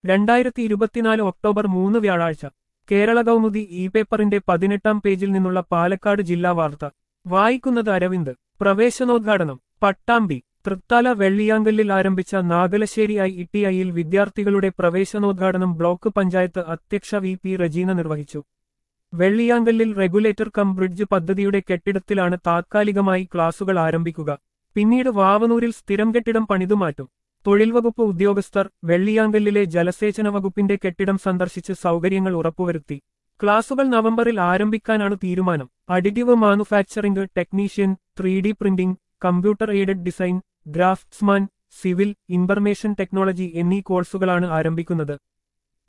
രണ്ടായിരത്തി ഇരുപത്തിനാല് ഒക്ടോബർ മൂന്ന് വ്യാഴാഴ്ച കേരള കൗമുദി ഇ പേപ്പറിന്റെ പതിനെട്ടാം പേജിൽ നിന്നുള്ള പാലക്കാട് ജില്ലാ വാർത്ത വായിക്കുന്നത് അരവിന്ദ് പ്രവേശനോദ്ഘാടനം പട്ടാമ്പി തൃത്താല വെള്ളിയാങ്കല്ലിൽ ആരംഭിച്ച നാഗലശ്ശേരി ഐ ഇട്ടിഐയിൽ വിദ്യാർത്ഥികളുടെ പ്രവേശനോദ്ഘാടനം ബ്ലോക്ക് പഞ്ചായത്ത് അധ്യക്ഷ വി പി റജീന നിർവഹിച്ചു വെള്ളിയാങ്കല്ലിൽ റെഗുലേറ്റർ കം ബ്രിഡ്ജ് പദ്ധതിയുടെ കെട്ടിടത്തിലാണ് താത്കാലികമായി ക്ലാസുകൾ ആരംഭിക്കുക പിന്നീട് വാവനൂരിൽ സ്ഥിരം കെട്ടിടം പണിതുമാറ്റും തൊഴിൽ വകുപ്പ് ഉദ്യോഗസ്ഥർ വെള്ളിയാങ്കല്ലിലെ ജലസേചന വകുപ്പിന്റെ കെട്ടിടം സന്ദർശിച്ച് സൗകര്യങ്ങൾ ഉറപ്പുവരുത്തി ക്ലാസുകൾ നവംബറിൽ ആരംഭിക്കാനാണ് തീരുമാനം additive manufacturing technician three D printing computer aided design draughtsman civil information technology എന്നീ കോഴ്സുകളാണ് ആരംഭിക്കുന്നത്